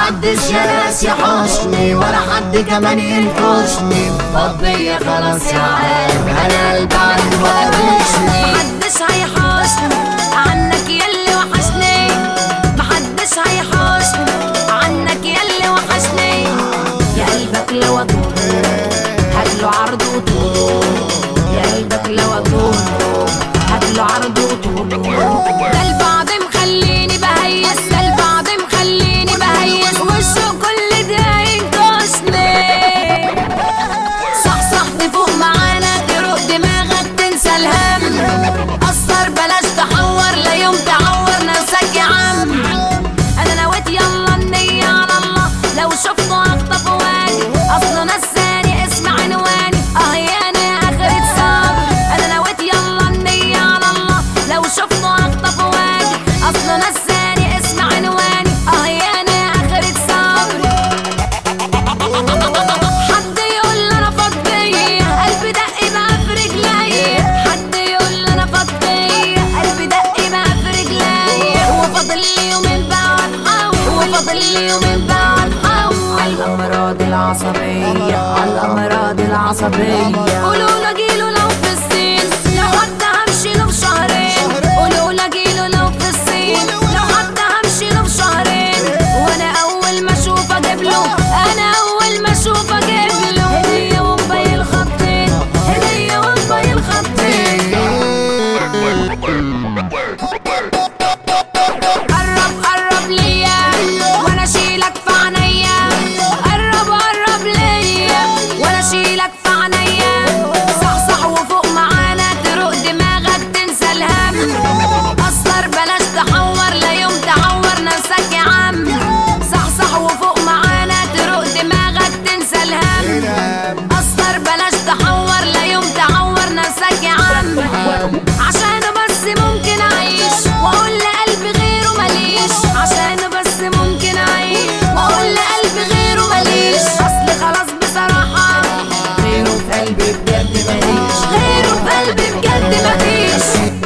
محدش يا ناس يحوشني ولا حد كمان ينكشني فضي خلاص يا عالم انا قلبي عنده وحشني محدش هيحوشني عنك يلي وحشني محدش هيحوشني عنك يلي وحشني يا قلبك لو اطول هاتله عرض وطول يا قلبك لو اطول هاتله عرض وطول ده البعض مخليني بهيس ده البعض مخليني بهيس وشه كل ده ينكشني صح صح تفوق معانا تروق دماغك تنسى الهم قصر بلاش تحور لا يوم تعور نفسك يا عم انا نويت يلا النية على الله لو شفته اخطف واجي اصله نساني اسم عنواني اه يانا اخرة صبر انا نويت يلا النية على الله لو شفته اخطف واجي اصله نساني اسم عنواني اه يانا اخرة صبر حد يقول لي انا فضية قلبي دق بقى في رجليا حد يقول لي انا فضية قلبي دق بقى في رجليا وفاضل لي يومين بقى واتحول وفاضل لي يومين بقى واتحول الامراض العصبية الامراض العصبية قولوا له جيله لو في الصين لو حتى همشي له في شهرين قولوا له جيله لو في الصين لو حتى همشي له في شهرين وانا اول ما اشوف اجيب له انا اول ما اشوف اجيب له هديه وموبايل خطين هديه وموبايل خطين قرب قرب ليا وانا اشيلك في عينيا قرب قرب ليا وانا اشيلك في عينيا صحصح وفوق معانا تروق دماغك تنسى الهم قصر بلاش تحور لا يوم تعور نفسك يا عم صحصح وفوق معانا تروق دماغك تنسى الهم قصر بلاش تحور لا يوم تعور نفسك يا عم عشانه بس ممكن اعيش واقول لقلبي غيره ماليش عشانه بس ممكن اعيش واقول لقلبي غيره ماليش اصل خلاص بصراحه غيره في قلبي بجد ماليش غيره في قلبي بجد مفيش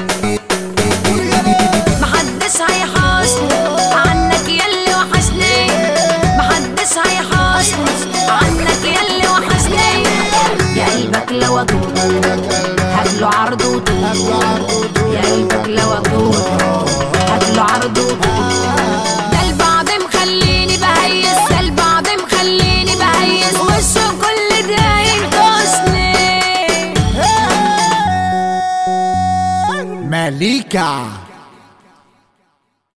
محدش هيحوشني عنك يلي وحشني محدش هيحوشني عنك يلي وحشني يا قلبك لو اطول هاتله عرض وطول يا قلبك لو اطول هاتله عرض وطول ده البعض مخليني بهيس ده البعض مخليني بهيس وشه كل ده ينكشني مليكة